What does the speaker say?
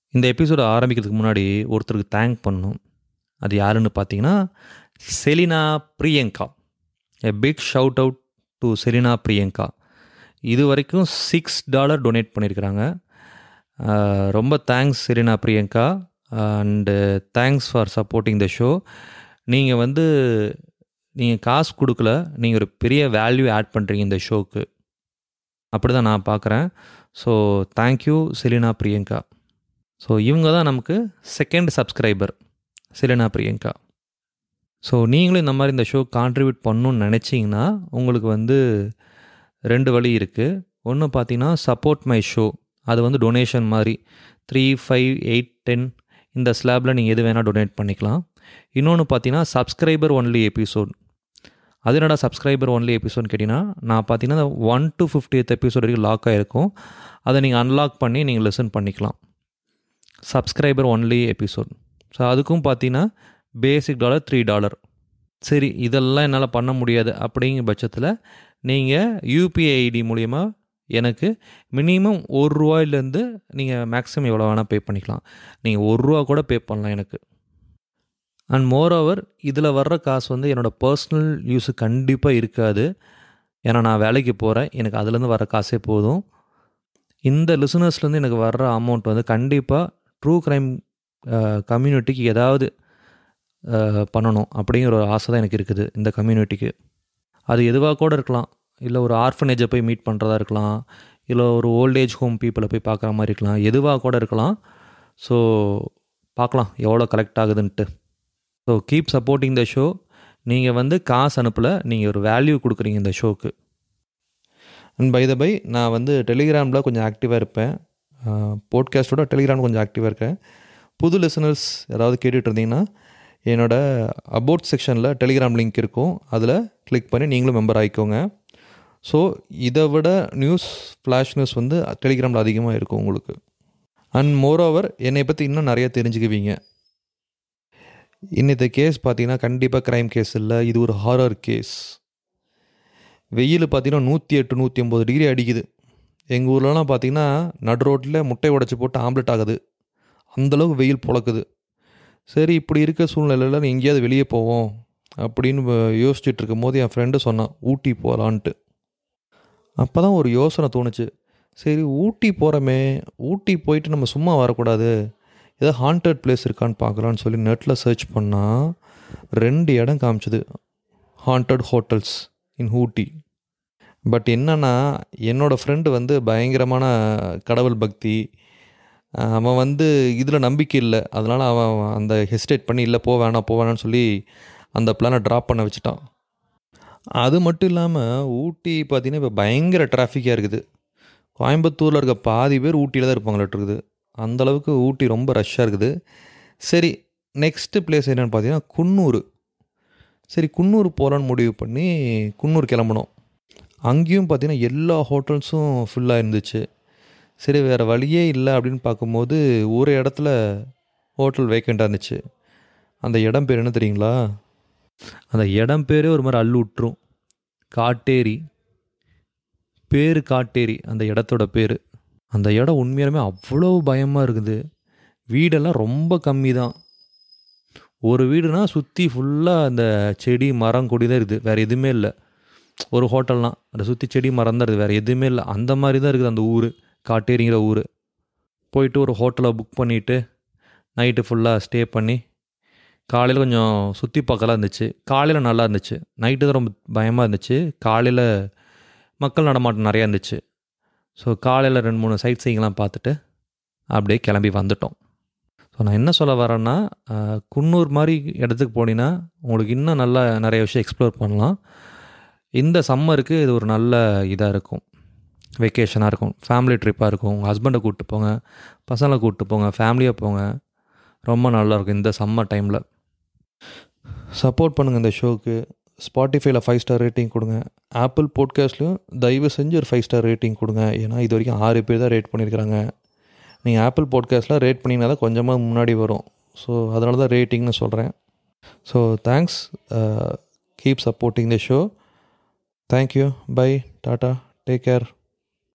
இந்த எபிசோட ஆரம்பிக்கிறதுக்கு முன்னாடி ஒருத்தருக்கு தேங்க் பண்ணணும் அது யாருன்னு பார்த்தீங்கன்னா Selina Priyanka a big shout out to Selina Priyanka இது வரைக்கும் சிக்ஸ் டாலர் டொனேட் பண்ணியிருக்கிறாங்க அஹ், ரொம்ப thanks Selina Priyanka and thanks for supporting the show நீங்கள் வந்து நீங்கள் காசு கொடுக்கல நீங்கள் ஒரு பெரிய வேல்யூ ஆட் பண்ணுறீங்க இந்த ஷோக்கு அப்படி தான் நான் பார்க்குறேன் so thank you Selina Priyanka so இவங்க தான் நமக்கு second subscriber Selina Priyanka so நீங்களும் இந்த மாதிரி இந்த ஷோ கான்ட்ரிபியூட் பண்ணணும்னு நினச்சிங்கன்னா உங்களுக்கு வந்து ரெண்டு வழி இருக்குது ஒன்று பார்த்தீங்கன்னா சப்போர்ட் மை ஷோ அது வந்து டொனேஷன் மாதிரி த்ரீ ஃபைவ் எயிட் டென் இந்த ஸ்லாபில் நீங்கள் எது வேணால் டொனேட் பண்ணிக்கலாம் இன்னொன்று பார்த்தீங்கன்னா சப்ஸ்கிரைபர் ஒன்லி எபிசோட் அது என்னடா சப்ஸ்கிரைபர் ஒன்லி எபிசோட் கேட்டிங்கன்னா நான் பார்த்தீங்கன்னா ஒன் டு ஃபிஃப்டியத் எபிசோட் வரைக்கும் லாக் ஆகிருக்கும் அதை நீங்கள் அன்லாக் பண்ணி நீங்கள் லிசன் பண்ணிக்கலாம் சப்ஸ்கிரைபர் ஒன்லி எபிசோட் ஸோ அதுக்கும் பார்த்தீங்கன்னா பேசிக் டாலர் த்ரீ டாலர் சரி இதெல்லாம் என்னால் பண்ண முடியாது அப்படிங்கிற பட்சத்தில் நீங்கள் யூபிஐ ஐடி மூலிமா எனக்கு மினிமம் ஒரு ரூபாயிலேருந்து நீங்கள் மேக்ஸிமம் எவ்வளோ வேணால் பே பண்ணிக்கலாம் நீங்கள் ஒரு ரூபா கூட பே பண்ணலாம் எனக்கு அண்ட் மோர் ஓவர் இதில் வர்ற காசு வந்து என்னோடய பர்சனல் யூஸு கண்டிப்பாக இருக்காது ஏன்னா நான் வேலைக்கு போகிறேன் எனக்கு அதுலேருந்து வர காசே போதும் இந்த லிசனர்ஸ்லேருந்து எனக்கு வர்ற அமௌண்ட் வந்து கண்டிப்பாக ட்ரூ க்ரைம் கம்யூனிட்டிக்கு ஏதாவது அஹ், பண்ணணும் அப்படிங்கிற ஒரு ஆசை தான் எனக்கு இருக்குது இந்த கம்யூனிட்டிக்கு அது எதுவாக கூட இருக்கலாம் இல்லை ஒரு ஆர்ஃபனேஜை போய் மீட் பண்ணுறதா இருக்கலாம் இல்லை ஒரு ஓல்டேஜ் ஹோம் பீப்புளை போய் பார்க்குற மாதிரி இருக்கலாம் எதுவாக கூட இருக்கலாம் ஸோ பார்க்கலாம் எவ்வளோ கலெக்ட் ஆகுதுன்ட்டு so keep supporting the show நீங்கள் வந்து காசு அனுப்பலை நீங்கள் ஒரு வேல்யூ கொடுக்குறீங்க இந்த ஷோக்கு அண்ட் பை த பை நான் வந்து டெலிகிராமில் கொஞ்சம் ஆக்டிவாக இருப்பேன் போட்காஸ்ட்டோட டெலிகிராம் கொஞ்சம் ஆக்டிவாக இருக்கேன் புது லிசனர்ஸ் யாராவது கேட்டுட்டு இருந்தீங்கன்னா என்னோட அபவுட் செக்ஷனில் டெலிகிராம் லிங்க் இருக்கும் அதில் கிளிக் பண்ணி நீங்களும் மெம்பர் ஆகிக்கோங்க ஸோ இதை விட நியூஸ் ஃப்ளாஷ் நியூஸ் வந்து டெலிகிராமில் அதிகமாக இருக்கும் உங்களுக்கு அண்ட் மோரோவர் என்னை பற்றி இன்னும் நிறைய தெரிஞ்சுக்குவீங்க இன்னித்த கேஸ் பார்த்தீங்கன்னா கண்டிப்பாக க்ரைம் கேஸ் இல்லை இது ஒரு ஹாரர் கேஸ் வெயில் பார்த்தீங்கன்னா நூற்றி எட்டு நூற்றி ஒம்பது டிகிரி அடிக்குது எங்கள் ஊர்லலாம் பார்த்தீங்கன்னா நடு ரோட்டில் முட்டை உடச்சி போட்டு ஆம்லெட் ஆகுது அந்தளவுக்கு வெயில் பொழக்குது சரி இப்படி இருக்க சூழ்நிலையில் எங்கேயாவது வெளியே போவோம் அப்படின்னு வ- யோசிச்சுட்டு இருக்கும்போது என் ஃப்ரெண்டு சொன்னான் ஊட்டி போகலான்ட்டு அப்போ தான் ஒரு யோசனை தோணுச்சு சரி ஊட்டி போகிறோமே ஊட்டி போயிட்டு நம்ம சும்மா வரக்கூடாது ஏதோ ஹாண்டட் பிளேஸ் இருக்கான்னு பார்க்கலான்னு சொல்லி நெட்டில் சர்ச் பண்ணால் ரெண்டு இடம் காமிச்சது haunted hotels in Ooty but என்னன்னா என்னோடய ஃப்ரெண்டு வந்து பயங்கரமான கடவுள் பக்தி அஹ் அவன் வந்து இதில் நம்பிக்கை இல்லை அதனால் அவன் அந்த ஹெசிடேட் பண்ணி இல்லை போ வேணாம் போ வேணாம்னு சொல்லி அந்த பிளானை ட்ராப் பண்ண வச்சுட்டான் அது மட்டும் இல்லாமல் ஊட்டி பார்த்தீங்கன்னா இப்போ பயங்கர டிராஃபிக்காக இருக்குது கோயம்புத்தூரில் இருக்க பாதி பேர் ஊட்டியில் தான் இருப்பாங்களாட்டு இருக்குது அந்தளவுக்கு ஊட்டி ரொம்ப ரஷ்ஷாக இருக்குது சரி நெக்ஸ்ட்டு பிளேஸ் என்னென்னு பார்த்தீங்கன்னா குன்னூர் சரி குன்னூர் போகலான்னு முடிவு பண்ணி குன்னூர் கிளம்புனோம் அங்கேயும் பார்த்தீங்கன்னா எல்லா ஹோட்டல்ஸும் ஃபுல்லாக இருந்துச்சு சரி வேறு வழியே இல்லை அப்படின்னு பார்க்கும்போது ஒரு இடத்துல ஹோட்டல் வேக்கண்ட்டாக இருந்துச்சு அந்த இடம் பேர் என்ன தெரியுங்களா அந்த இடம் பேரே ஒரு மாதிரி அள்ளு விட்டுரும் காட்டேரி பேர் காட்டேரி அந்த இடத்தோட பேர் அந்த இடம் உண்மையாலுமே அவ்வளோ பயமாக இருக்குது வீடெல்லாம் ரொம்ப கம்மி தான் ஒரு வீடுனா சுற்றி ஃபுல்லாக அந்த செடி மரம் கொடி தான் இருக்குது வேறு எதுவுமே இல்லை ஒரு ஹோட்டல்னால் அதை சுற்றி செடி மரம் தான் இருக்குது வேறு எதுவுமே இல்லை அந்த மாதிரி தான் இருக்குது அந்த ஊர் காட்டேரிங்கிற ஊர் போயிட்டு ஒரு ஹோட்டலை புக் பண்ணிவிட்டு நைட்டு ஃபுல்லாக ஸ்டே பண்ணி காலையில் கொஞ்சம் சுற்றி பார்க்கலாம் இருந்துச்சு காலையில் நல்லா இருந்துச்சு நைட்டு தான் ரொம்ப பயமாக இருந்துச்சு காலையில் மக்கள் நடமாட்டம் நிறையா இருந்துச்சு ஸோ காலையில் ரெண்டு மூணு சைட் சீங்கெலாம் பார்த்துட்டு அப்படியே கிளம்பி வந்துட்டோம் ஸோ நான் என்ன சொல்ல வரேன்னா ஆஹ், குன்னூர் மாதிரி இடத்துக்கு போனீங்கன்னா உங்களுக்கு இன்னும் நல்லா நிறைய விஷயம் எக்ஸ்ப்ளோர் பண்ணலாம் இந்த சம்மருக்கு இது ஒரு நல்ல இதாக இருக்கும் வெக்கேஷனாக இருக்கும் ஃபேமிலி ட்ரிப்பாக இருக்கும் உங்கள் ஹஸ்பண்டை கூப்பிட்டு போங்க பசங்களை கூப்பிட்டு போங்க ஃபேமிலியாக போங்க ரொம்ப நல்லாயிருக்கும் இந்த சம்மர் டைமில் சப்போர்ட் பண்ணுங்கள் இந்த ஷோக்கு ஸ்பாட்டிஃபைல ஃபைவ் ஸ்டார் ரேட்டிங் கொடுங்க ஆப்பிள் போட்காஸ்ட்லையும் தயவு செஞ்சு ஒரு ஃபைவ் ஸ்டார் ரேட்டிங் கொடுங்க ஏன்னா இது வரைக்கும் ஆறு பேர் தான் ரேட் பண்ணியிருக்கிறாங்க நீங்கள் ஆப்பிள் பாட்காஸ்ட்டில் ரேட் பண்ணிங்கன்னா தான் கொஞ்சமாக முன்னாடி வரும் ஸோ அதனால தான் ரேட்டிங்னு சொல்கிறேன் so thanks keep supporting the show thank you bye tata take care